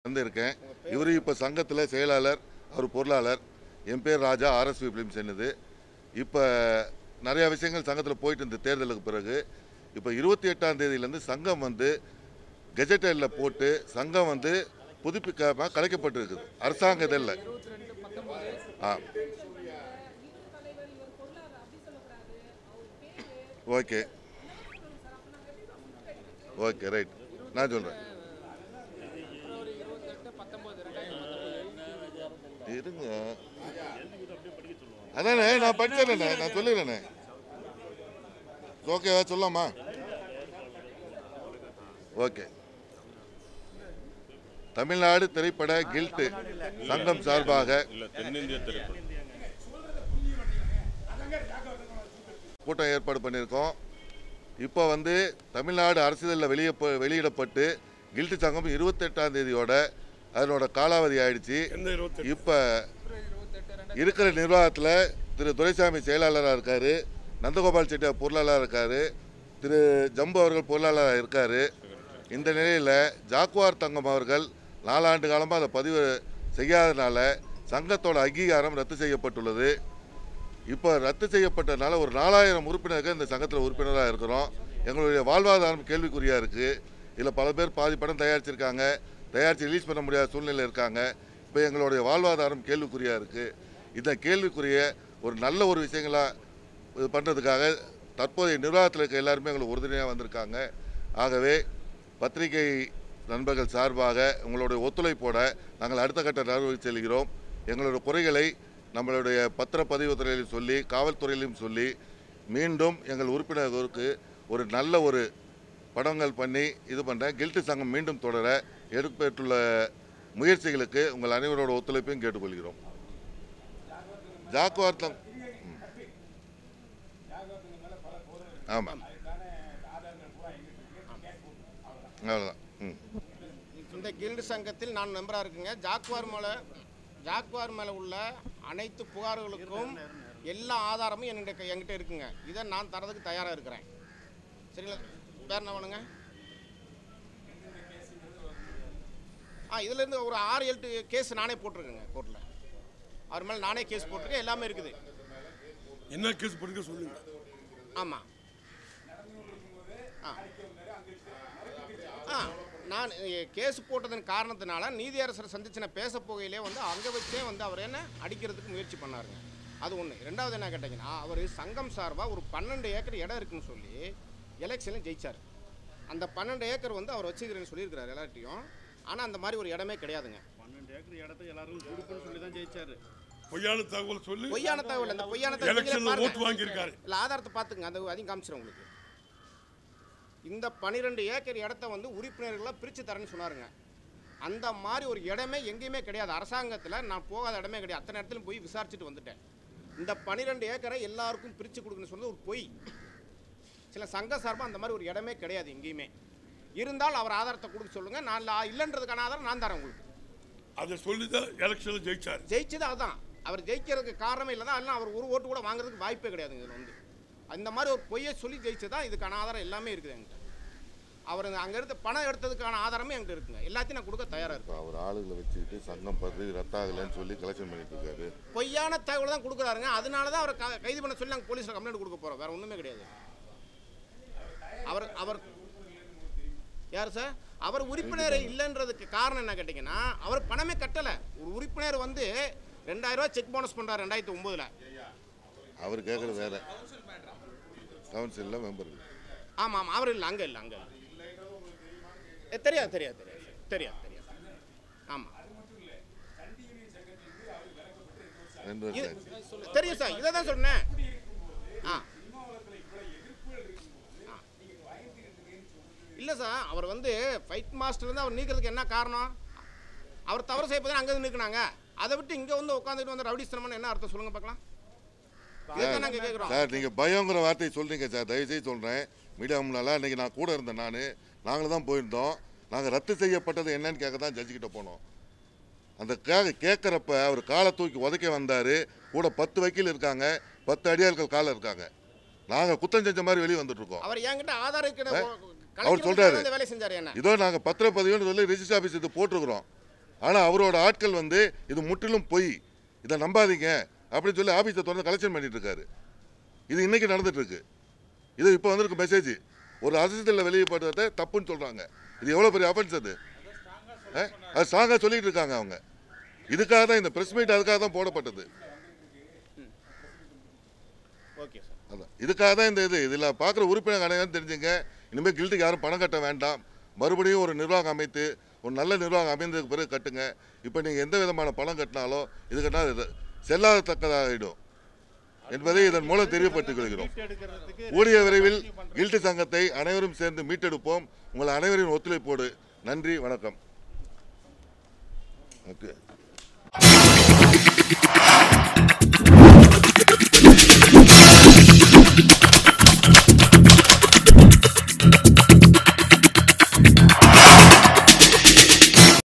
வந்திருக்கேன் இவர் இப்போ சங்கத்தில் செயலாளர் அவர் பொருளாளர் என் பேர் ராஜா ஆர்எஸ்பி ஃபிலிம்ஸ் என்னது இப்போ நிறையா விஷயங்கள் சங்கத்தில் போயிட்டு இருந்த தேர்தலுக்கு பிறகு இப்போ இருபத்தி எட்டாம் தேதியிலேருந்து சங்கம் வந்து கெஜெட்டரில் போட்டு சங்கம் வந்து புதுப்பிக்காமல் கலைக்கப்பட்டிருக்குது அரசாங்க இதில் ஆ ஓகே ஓகே ரைட் நான் சொல்கிறேன் இருங்க அதானே நான் படிச்சேனே நான் சொல்லிடுறேனே ஓகேவா சொல்லாமா ஓகே தமிழ்நாடு திரைப்பட கில்ட் சங்கம் சார்பாக இல்ல தென்னிந்திய திரைப்படம் கூட்டம் ஏற்பாடு பண்ணியிருக்கோம் இப்போ வந்து தமிழ்நாடு அரசியலில் வெளியே வெளியிடப்பட்டு கில்ட் சங்கம் இருபத்தெட்டாம் தேதியோட அதனோட காலாவதி ஆயிடுச்சு இப்போ இருக்கிற நிர்வாகத்தில் திரு துரைசாமி செயலாளராக இருக்கார் நந்தகோபால் செட்டியார் பொருளாளராக இருக்கார் திரு ஜம்பு அவர்கள் பொருளாளராக இருக்கார் இந்த நிலையில் ஜாக்குவார் தங்கம் அவர்கள் நாலாண்டு காலமாக அதை பதிவு செய்யாதனால சங்கத்தோட அங்கீகாரம் ரத்து செய்யப்பட்டுள்ளது இப்போ ரத்து செய்யப்பட்டனால ஒரு நாலாயிரம் உறுப்பினர்கள் இந்த சங்கத்தில் உறுப்பினராக இருக்கிறோம் எங்களுடைய வாழ்வாதாரம் கேள்விக்குறியாக இருக்குது இதில் பல பேர் பாதி படம் தயாரிச்சிருக்காங்க தயாரித்து ரிலீஸ் பண்ண முடியாத சூழ்நிலை இருக்காங்க இப்போ எங்களுடைய வாழ்வாதாரம் கேள்விக்குறியாக இருக்குது இந்த கேள்விக்குரிய ஒரு நல்ல ஒரு விஷயங்களாக இது பண்ணுறதுக்காக தற்போதைய நிர்வாகத்தில் இருக்க எல்லாருமே எங்களுக்கு உறுதுணையாக வந்திருக்காங்க ஆகவே பத்திரிகை நண்பர்கள் சார்பாக உங்களுடைய ஒத்துழைப்போட நாங்கள் அடுத்த கட்ட நடவடிக்கை செல்கிறோம் எங்களுடைய குறைகளை நம்மளுடைய பத்திரப்பதிவு துறையிலும் சொல்லி காவல்துறையிலும் சொல்லி மீண்டும் எங்கள் உறுப்பினர்களுக்கு ஒரு நல்ல ஒரு படங்கள் பண்ணி இது பண்ணுறேன் கில்ட்டு சங்கம் மீண்டும் தொடர எடுக்கப்பட்டுள்ள முயற்சிகளுக்கு உங்கள் அனைவரோட ஒத்துழைப்பையும் கேட்டுக்கொள்கிறோம் ஜாக்குவார்த்தம் ஆமாம் அவ்வளோதான் ம் இந்த கில்டு சங்கத்தில் நான் மெம்பராக இருக்குங்க ஜாக்குவார் மேலே ஜாக்குவார் மேலே உள்ள அனைத்து புகார்களுக்கும் எல்லா ஆதாரமும் என்கிட்ட என்கிட்ட இருக்குங்க இதை நான் தரதுக்கு தயாராக இருக்கிறேன் சரிங்களா வேற என்ன வேணுங்க ஆ இதுலேருந்து ஒரு ஆறு எட்டு கேஸ் நானே போட்டிருக்கேங்க கோர்ட்டில் அவர் மேலே நானே கேஸ் போட்டிருக்கேன் எல்லாமே இருக்குது என்ன கேஸ் பண்ணுங்க சொல்லுங்க ஆமாம் ஆ ஆ நான் கேஸ் போட்டதன் காரணத்தினால நீதியரசரை சந்திச்சு நான் பேச போகையிலே வந்து அங்கே வச்சே வந்து அவர் என்ன அடிக்கிறதுக்கு முயற்சி பண்ணாருங்க அது ஒன்று ரெண்டாவது என்ன கேட்டிங்கன்னா அவர் சங்கம் சார்பாக ஒரு பன்னெண்டு ஏக்கர் இடம் இருக்குன்னு சொல்லி எலெக்ஷனில் ஜெயிச்சார் அந்த பன்னெண்டு ஏக்கர் வந்து அவர் வச்சுக்கிறேன்னு சொல்லியிருக்கிறார் எல்லார்ட்டையும் ஆனால் அந்த மாதிரி ஒரு இடமே கிடையாதுங்க பன்னெண்டு ஏக்கர் இடத்த எல்லாரும் கொடுக்குன்னு சொல்லி தான் ஜெயிச்சாரு பொய்யான தகவல் சொல்லி பொய்யான தகவல் அந்த பொய்யான தகவல் நீங்களே எலெக்ஷன்ல பாருங்க. ஓட்டு வாங்கியிருக்காரு இல்லை ஆதாரத்தை பார்த்துங்க அந்த அதையும் காமிச்சிடும் உங்களுக்கு இந்த பன்னிரெண்டு ஏக்கர் இடத்த வந்து உறுப்பினர்களாக பிரித்து தரேன்னு சொன்னாருங்க அந்த மாதிரி ஒரு இடமே எங்கேயுமே கிடையாது அரசாங்கத்தில் நான் போகாத இடமே கிடையாது அத்தனை இடத்துலையும் போய் விசாரிச்சுட்டு வந்துட்டேன் இந்த பன்னிரெண்டு ஏக்கரை எல்லாருக்கும் பிரித்து கொடுக்குன்னு சொன்னது ஒரு பொய் சில சங்க சார்பாக அந்த மாதிரி ஒரு இடமே கிடையாது எங்கேயுமே இருந்தால் அவர் ஆதாரத்தை கொடுக்க சொல்லுங்கள் நான் இல்ல- இல்லைன்றதுக்கான ஆதாரம் நான் தரேன் உங்களுக்கு அதை சொல்லி தான் எலெக்ஷன்ல ஜெயிச்சாரு ஜெயிச்சது அதுதான் அவர் ஜெயிக்கிறதுக்கு காரணமே இல்லை தான் அதெல்லாம் அவர் ஒரு ஓட்டு கூட வாங்குறதுக்கு வாய்ப்பே கிடையாதுங்க இதில் வந்து அந்த மாதிரி ஒரு பொய்யை சொல்லி ஜெயிச்சதா இதுக்கான ஆதாரம் எல்லாமே இருக்குது என்கிட்ட அவர் அங்கே இருந்து பணம் எடுத்ததுக்கான ஆதாரமே என்கிட்ட இருக்குங்க எல்லாத்தையும் நான் கொடுக்க தயாராக இருக்கேன் இப்போ அவர் ஆளுகளை வச்சுக்கிட்டு சங்கம் பதவி ரத்தாகலைன்னு சொல்லி கலெக்ஷன் பண்ணிட்டு இருக்காரு பொய்யான தகவல் தான் கொடுக்குறாருங்க அதனால தான் அவரை க- கைது பண்ண சொல்லி நாங்கள் போலீஸில் கம்ப்ளைண்ட் கொடுக்க போகிறோம் வேற ஒன்றுமே கிடையாது அவர் அவர் யார் சார் அவர் உறுப்பினர் இல்லைன்றதுக்கு காரணம் என்ன கேட்டிங்கன்னா அவர் பணமே கட்டலை ஒரு உறுப்பினர் வந்து ரெண்டாயிரம் ரூபாய் செக் போனஸ் பண்ணுறாரு ரெண்டாயிரத்தி ஒம்போதில் அவர் கேட்குறது வேற கவுன்சிலில் மெம்பர் ஆமாம் ஆமாம் அவர் இல்லை அங்கே இல்லை அங்கே இல்லை ஏ, தெரியாது தெரியாது தெரியாது தெரியாது தெரியாது ஆமாம் ரெண்டு இது வருஷம் ஆச்சு தெரியும் சார் இதை தான் சொன்னேன் ஆ ஆ. இல்லை சார் அவர் வந்து ஃபைட் மாஸ்டர் வந்து அவர் நீக்கிறதுக்கு என்ன காரணம் அவர் தவறு செய்யப்போது அங்கே இருந்து நீக்கினாங்க அதை விட்டு இங்கே வந்து உட்காந்துட்டு வந்து ரவுடிஸ்தனம்னு என்ன அர்த்தம் சொல்லுங்க பார்க்கலாம் இதுதான் நாங்கள் கேட்குறோம் சார் நீங்கள் பயங்கிற வார்த்தையை சொல்றீங்க சார் தயவுசெய்து சொல்கிறேன் மீடியா முன்னால் இன்றைக்கி நான் கூட இருந்தேன் நான் நாங்களும் தான் போயிருந்தோம் நாங்கள் ரத்து செய்யப்பட்டது என்னன்னு கேட்க தான் ஜட்ஜிக்கிட்ட போனோம் அந்த கேட்க கேட்குறப்ப அவர் காலை தூக்கி உதைக்க வந்தார் கூட பத்து வக்கீல் இருக்காங்க பத்து அடியாட்கள் காலை இருக்காங்க நாங்கள் குத்தம் செஞ்ச மாதிரி வெளியே வந்துட்டு இருக்கோம் அவர் என்கிட்ட ஆதார் அவர் சொல்றாரு. இந்த வேலை செஞ்சாரு என்ன இதோ நாங்கள் பத்திரப்பதிவுன்னு சொல்லி ரிஜிஸ்டர் ஆஃபீஸ் இது போட்டிருக்கிறோம் ஆனால் அவரோட ஆட்கள் வந்து இது முற்றிலும் பொய் இதை நம்பாதீங்க அப்படின்னு சொல்லி ஆஃபீஸை திறந்து கலெக்ஷன் பண்ணிட்டு இருக்காரு இது இன்னைக்கு நடந்துட்டு இருக்கு இது இப்போ வந்திருக்கு மெசேஜ் ஒரு அரசியலில் வெளியேப்படுறத தப்புன்னு சொல்கிறாங்க இது எவ்வளோ பெரிய அஃபென்ஸ் அது அஹ்? அது ஸ்ட்ராங்காக சொல்லிட்டு இருக்காங்க அவங்க இதுக்காக தான் இந்த ப்ரெஸ் மீட் அதுக்காக தான் போடப்பட்டது ஓகே சார் அதான் இதுக்காக தான் இந்த இது இதில் பார்க்குற உறுப்பினர் அனைவரும் தெரிஞ்சுங்க இனிமேல் கில்ட்டுக்கு யாரும் பணம் கட்ட வேண்டாம் மறுபடியும் ஒரு நிர்வாகம் அமைத்து ஒரு நல்ல நிர்வாகம் அமைந்ததுக்கு பிறகு கட்டுங்க இப்போ நீங்கள் எந்த விதமான பணம் கட்டினாலும் இது கட்டினா இது செல்லாதத்தக்கதாகிடும் என்பதை இதன் மூலம் தெரியப்படுத்திக் கொள்கிறோம் எடுக்கிறதுக்கு கூடிய விரைவில் கில்ட்டு சங்கத்தை அனைவரும் சேர்ந்து மீட்டெடுப்போம் உங்கள் அனைவரின் ஒத்துழைப்போடு நன்றி வணக்கம் ஓகே